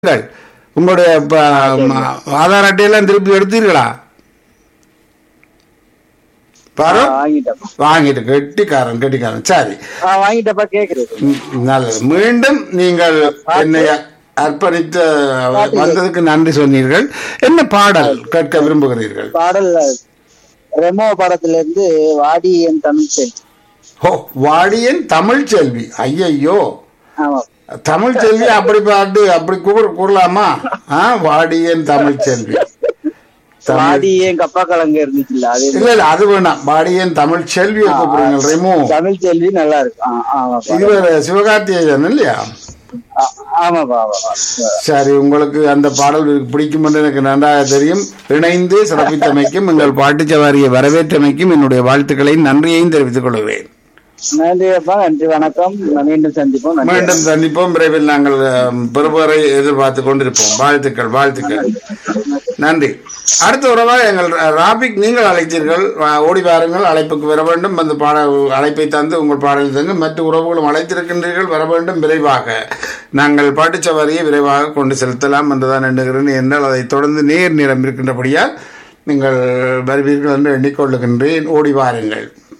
நீங்கள் உங்களுடைய ப- ம- ஆதார் அட்டையெல்லாம் திருப்பி எடுத்தீர்களா பாரு வாங்கிட்டப்பா வாங்கிட்டு கெட்டிக்காரன் கெட்டிக்காரன் சரி ஆ, வாங்கிட்டப்பா கேக்குது ம், நல்லது மீண்டும் நீங்கள் என்னை அர்ப்பணித்த வந்ததுக்கு நன்றி சொன்னீர்கள் என்ன பாடல் கேட்க விரும்புகிறீர்கள் பாடல் ரெமோ படத்துல இருந்து வாடி என் தமிழ் செல் ஹோ வாடியன் தமிழ் செல்வி ஐயையோ ஆமா தமிழ் செல்வி அப்படி பாட்டு அப்படி கூற கூறலாமா ஆ வாடியன் தமிழ் செல்வி தமிழ் வாடி என் கப்பா கலங்க இருந்துச்சுல்ல அது இல்ல இல்ல அது வேணாம் வாடியன் தமிழ் செல்வியை கூப்பிடுங்க ரெமோ தமிழ் செல்வி நல்லா இருக்கு ஆ, ஆமாப்பா இது வேற சிவகார்த்திகேயன் இல்லையா ஆ, ஆமாப்பா ஆமாப்பா சரி உங்களுக்கு அந்த பாடல் பிடிக்கும் என்று எனக்கு நன்றாக தெரியும் இணைந்து சிறப்பித்தமைக்கும் எங்கள் பாட்டுச் சவாரியை வரவேற்றமைக்கும் என்னுடைய வாழ்த்துக்களையும் நன்றியையும் தெரிவித்துக் கொள்கிறேன் நன்றிப்பா நன்றி வணக்கம் மீண்டும் சந்திப்போம் நன்றி மீண்டும் சந்திப்போம் விரைவில் நாங்கள் அஹ், பெறுபவரை எதிர்பார்த்து கொண்டிருப்போம் வாழ்த்துக்கள் வாழ்த்துக்கள் நன்றி அடுத்த உறவாக எங்கள் ரா- ராபிக் நீங்கள் அழைத்தீர்கள் வா- ஓடி வாருங்கள் அழைப்புக்கு வர வேண்டும் அந்த பாட அழைப்பை தந்து உங்கள் பாடலை தந்து மற்ற உறவுகளும் அழைத்திருக்கின்றீர்கள் வர வேண்டும் விரைவாக நாங்கள் பாட்டுச்சவாரியை விரைவாக கொண்டு செலுத்தலாம் என்றுதான் எண்ணுகிறேன் என்றால் அதை தொடர்ந்து நேர் நிறம் இருக்கின்றபடியால் நீங்கள் வருவீர்கள் என்று எண்ணிக்கொள்ளுகின்றேன் ஓடி வாருங்கள்